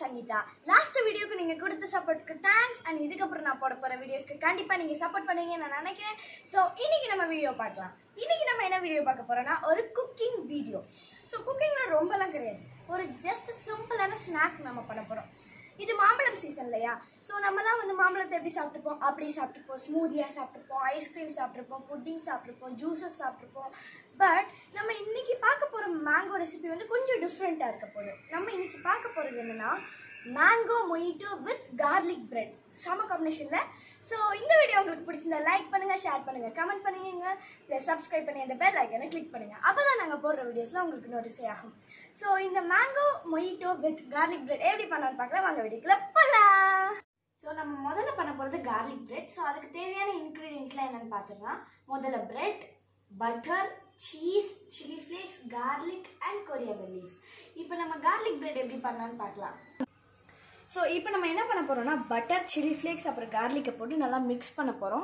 Sangeetha last வீடியோக்கு நீங்கள் கொடுத்த சப்போர்ட்க்கு தேங்க்ஸ் அண்ட் இதுக்கப்புறம் நான் போட போகிற வீடியோஸ்க்கு கண்டிப்பாக நீங்கள் சப்போர்ட் பண்ணுவீங்கன்னு நான் நினைக்கிறேன் ஸோ இன்னைக்கு நம்ம வீடியோ பார்க்கலாம் இன்னைக்கு நம்ம என்ன வீடியோ பார்க்க போகிறோம்னா ஒரு குக்கிங் வீடியோ ஸோ குக்கிங்னா ரொம்பலாம் கிடையாது ஒரு ஜஸ்ட் சிம்பிளான ஸ்நாக் நம்ம பண்ண போகிறோம் இது மாம்பழம் சீசன் இல்லையா ஸோ நம்மலாம் வந்து மாம்பழத்தை எப்படி சாப்பிட்டுப்போம் அப்படி சாப்பிட்டுப்போம் ஸ்மூதியாக சாப்பிட்டுப்போம் ஐஸ்கிரீம் சாப்பிட்ருப்போம் புட்டிங் சாப்பிட்ருப்போம் ஜூஸஸ் சாப்பிட்ருப்போம் பட் நம்ம இன்னைக்கு பார்க்க போகிற மேங்கோ ரெசிபி வந்து கொஞ்சம் டிஃப்ரெண்ட்டாக இருக்க போகுது நம்ம இன்னைக்கு பார்க்க போகிறது என்னென்னா mango mojito with garlic bread செம காம்பினேஷனில் ஸோ இந்த வீடியோ உங்களுக்கு பிடிச்சிருந்தா லைக் பண்ணுங்கள் ஷேர் பண்ணுங்கள் கமெண்ட் பண்ணுங்க ப்ளஸ் சப்ஸ்கிரைப் பண்ணி அந்த பெல் ஐக்கனை கிளிக் பண்ணுங்கள் அப்போ தான் நாங்கள் போடுற வீடியோஸ்லாம் உங்களுக்கு நோட்டிஃபை ஆகும் ஸோ இந்த mango mojito with garlic bread எப்படி பண்ணலாம்னு பார்க்கலாம் வாங்க வீடியோக்குள்ள போகலாம் ஸோ நம்ம முதல்ல பண்ண போகிறது கார்லிக் பிரெட் ஸோ அதுக்கு தேவையான இன்க்ரீடியன்ஸ்லாம் என்னென்னு பார்த்துக்கலாம் முதல்ல bread butter cheese chilli flakes garlic and coriander leaves இப்போ நம்ம கார்லிக் பிரெட் எப்படி பண்ணலாம்னு பார்க்கலாம் ஸோ இப்போ நம்ம என்ன பண்ண போகிறோம்னா பட்டர் சில்லி ஃப்ளேக்ஸ் அப்புறம் கார்லிக்கை போட்டு நல்லா மிக்ஸ் பண்ண போகிறோம்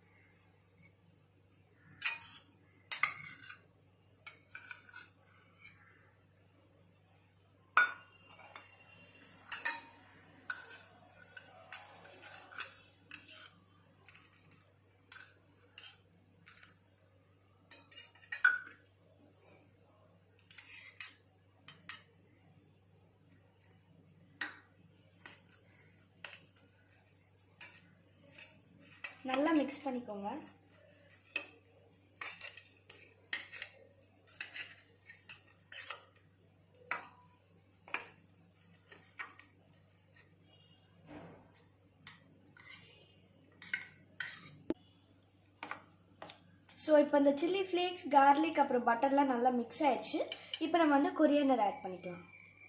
நல்லா மிக்ஸ் பண்ணிக்கோங்க ஸோ இப்போ இந்த சில்லி ஃப்ளேக்ஸ் கார்லிக் அப்புறம் பட்டர்லாம் நல்லா மிக்ஸ் ஆயிடுச்சு இப்போ நம்ம வந்து கொரியண்டர் ஆட் பண்ணிக்கலாம்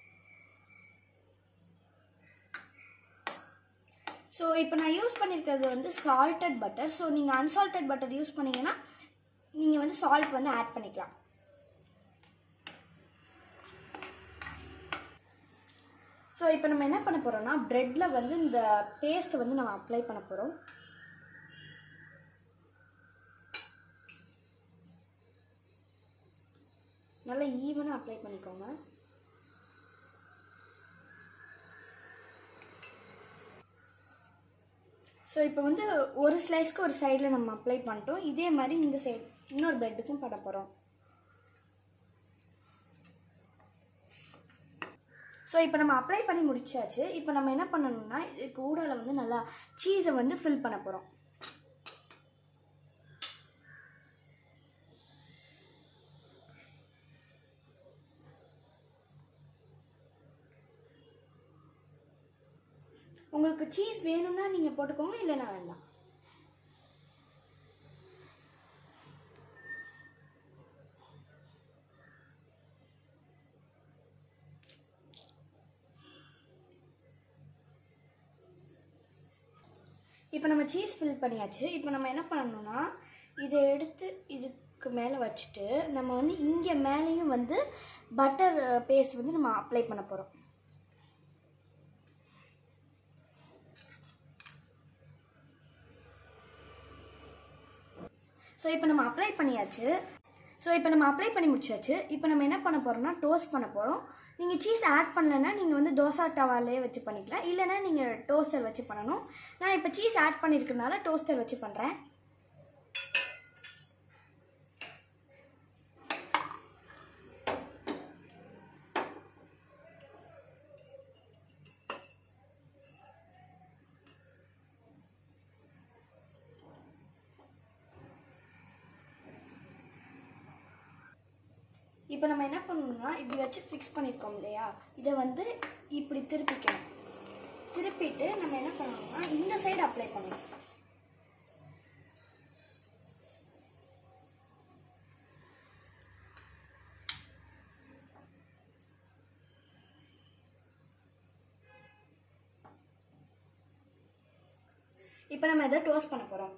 ஸோ இப்போ நான் யூஸ் பண்ணியிருக்கிறது வந்து சால்டட் பட்டர் ஸோ நீங்கள் அன்சால்டட் பட்டர் யூஸ் பண்ணீங்கன்னா நீங்கள் வந்து சால்ட் வந்து ஆட் பண்ணிக்கலாம் ஸோ இப்போ நம்ம என்ன பண்ண போகிறோம்னா ப்ரெட்டில் வந்து இந்த பேஸ்ட் வந்து நம்ம அப்ளை பண்ண போகிறோம் நல்லா ஈவனாக அப்ளை பண்ணிக்கோங்க ஸோ இப்போ வந்து ஒரு ஸ்லைஸ்க்கு ஒரு சைடில் நம்ம அப்ளை பண்ணிட்டோம் இதே மாதிரி இந்த சைடு இன்னொரு பெட்டுக்கும் பண்ண போகிறோம் ஸோ இப்போ நம்ம அப்ளை பண்ணி முடிச்சாச்சு இப்போ நம்ம என்ன பண்ணணும்னா இதுக்கு ஊடால வந்து நல்லா சீஸை வந்து ஃபில் பண்ண போகிறோம் உங்களுக்கு சீஸ் வேணும்னா நீங்கள் போட்டுக்கோங்க இல்லைன்னா வேண்டாம் இப்போ நம்ம சீஸ் ஃபில் பண்ணியாச்சு இப்போ நம்ம என்ன பண்ணணும்னா இதை எடுத்து இதுக்கு மேலே வச்சுட்டு நம்ம வந்து இங்கே மேலேயும் வந்து பட்டர் பேஸ்ட் வந்து நம்ம அப்ளை பண்ண போகிறோம் ஸோ இப்போ நம்ம அப்ளை பண்ணியாச்சு ஸோ இப்போ நம்ம அப்ளை பண்ணி முடிச்சாச்சு இப்போ நம்ம என்ன பண்ண போகிறோம்னா டோஸ்ட் பண்ண போகிறோம் நீங்கள் சீஸ் ஆட் பண்ணலைன்னா நீங்கள் வந்து தோசா டவாலே வச்சு பண்ணிக்கலாம் இல்லைன்னா நீங்கள் டோஸ்டர் வச்சு பண்ணணும் நான் இப்போ சீஸ் ஆட் பண்ணியிருக்கனால டோஸ்டர் வச்சு பண்ணுறேன் இப்போ நம்ம என்ன பண்ணணும்னா இப்படி வச்சு ஃபிக்ஸ் பண்ணியிருக்கோம் இல்லையா இதை வந்து இப்படி திருப்பிக்கணும் திருப்பிட்டு நம்ம என்ன பண்ணணும்னா இந்த சைடு அப்ளை பண்ணணும் இப்போ நம்ம இதை டோஸ்ட் பண்ண போகிறோம்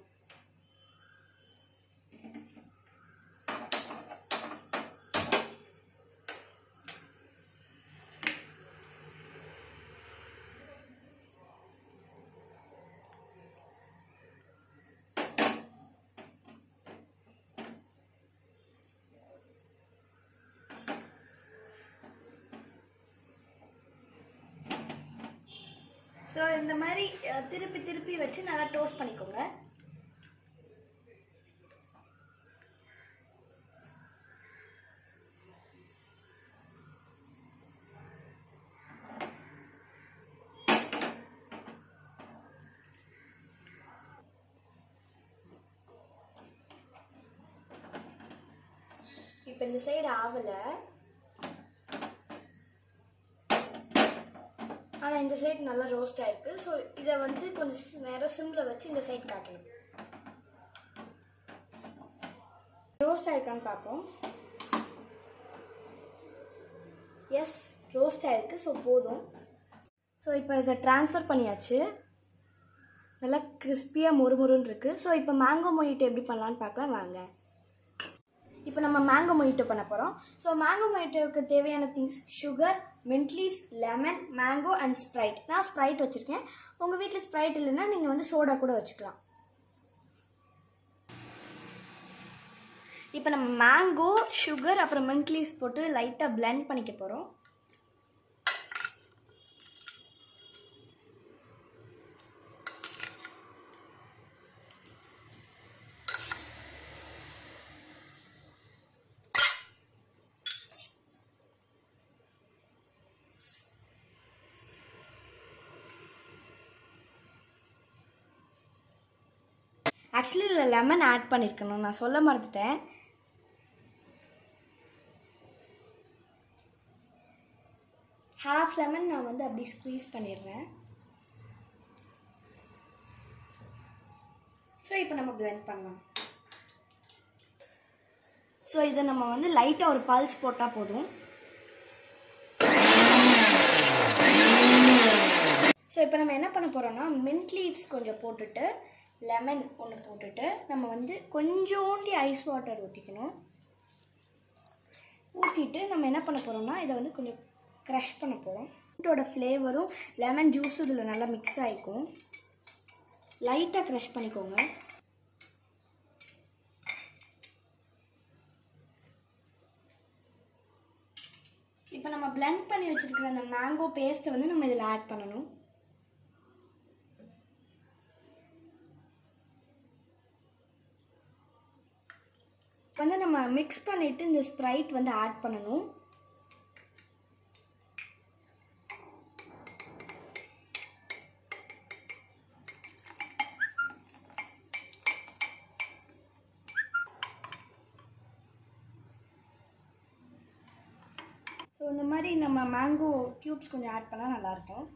ஸோ இந்த மாதிரி அஹ், திருப்பி திருப்பி வச்சு நல்லா டோஸ்ட் பண்ணிக்கோங்க இப்போ இந்த சைடு ஆவலை ஆனால் இந்த சைடு நல்லா ரோஸ்ட் ஆயிருக்கு ஸோ இதை வந்து கொஞ்சம் சி- நேரம் சிம்மில் வச்சு இந்த சைடு காட்டணும் ரோஸ்ட் ஆயிருக்கான்னு பார்ப்போம் எஸ் ரோஸ்ட் ஆயிருக்கு ஸோ போதும் ஸோ இப்போ இதை ட்ரான்ஸ்ஃபர் பண்ணியாச்சு நல்லா கிறிஸ்பியாக மொறுமொறுன்னு இருக்குது ஸோ இப்போ மேங்கோ மொயிட்டோ எப்படி பண்ணலான்னு பார்க்கலாம் வாங்க இப்போ நம்ம மேங்கோ மொயிட்டோ பண்ண போகிறோம் ஸோ மேங்கோ மொயிட்டோவுக்கு தேவையான things sugar mint leaves lemon mango and Sprite நான் ஸ்ப்ரைட் வச்சுருக்கேன் உங்கள் வீட்டில் ஸ்ப்ரைட் இல்லைன்னா நீங்கள் வந்து சோடா கூட வச்சுக்கலாம் இப்போ நம்ம மேங்கோ சுகர் அப்புறம் மின்ட் லீவ்ஸ் போட்டு லைட்டாக blend பண்ணிக்க போகிறோம் ஆக்சுவலி இதில் லெமன் ஆட் பண்ணியிருக்கணும் நான் சொல்ல மறந்துட்டேன் ஹாஃப் லெமன் நான் வந்து அப்படி ஸ்க்வீஸ் பண்ணிடுறேன் ஸோ இப்போ நம்ம blend பண்ணலாம் ஸோ இதை நம்ம வந்து லைட்டாக ஒரு பல்ஸ் போட்டால் போதும் ஸோ இப்போ நம்ம என்ன பண்ண போகிறோம்னா மின்ட் லீவ்ஸ் கொஞ்சம் போட்டுட்டு லெமன் ஒன்று போட்டுட்டு நம்ம வந்து கொஞ்சோண்டி ஐஸ் வாட்டர் ஊற்றிக்கணும் ஊற்றிட்டு நம்ம என்ன பண்ண போகிறோம்னா இதை வந்து கொஞ்சம் க்ரஷ் பண்ண போகிறோம் ஃப்ரூட்டோட ஃப்ளேவரும் லெமன் ஜூஸும் இதில் நல்லா மிக்ஸ் ஆகிக்கும் லைட்டாக க்ரஷ் பண்ணிக்கோங்க இப்போ நம்ம blend பண்ணி வச்சிருக்கிற அந்த மேங்கோ பேஸ்ட்டை வந்து நம்ம இதில் ஆட் பண்ணணும் வந்து நம்ம மிக்ஸ் பண்ணிட்டு இந்த ஸ்ப்ரைட் வந்து ஆட் பண்ணணும் ஸோ இந்த மாதிரி நம்ம மேங்கோ க்யூப்ஸ் கொஞ்சம் ஆட் பண்ணால் நல்லாயிருக்கும்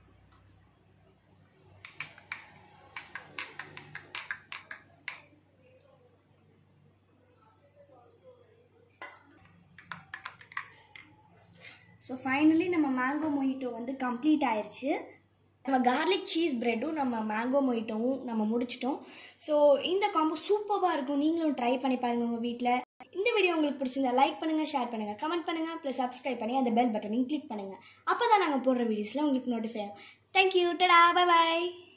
ஸோ ஃபைனலி நம்ம மேங்கோ மொயிட்டோ வந்து கம்ப்ளீட் ஆயிடுச்சு நம்ம கார்லிக் சீஸ் ப்ரெட்டும் நம்ம மேங்கோ மொயிட்டோவும் நம்ம முடிச்சிட்டோம் ஸோ இந்த காம்போ சூப்பராக இருக்கும் நீங்களும் ட்ரை பண்ணி பாருங்கள் உங்கள் வீட்டில் இந்த வீடியோ உங்களுக்கு பிடிச்சிருந்தா லைக் பண்ணுங்கள் ஷேர் பண்ணுங்கள் கமெண்ட் பண்ணுங்கள் ப்ளஸ் சப்ஸ்கிரைப் பண்ணி அந்த பெல் பட்டனையும் கிளிக் பண்ணுங்கள் அப்போ தான் நாங்கள் போடுற வீடியோஸில் உங்களுக்கு நோட்டிஃபை ஆகும் தேங்க்யூ டடா பை பாய்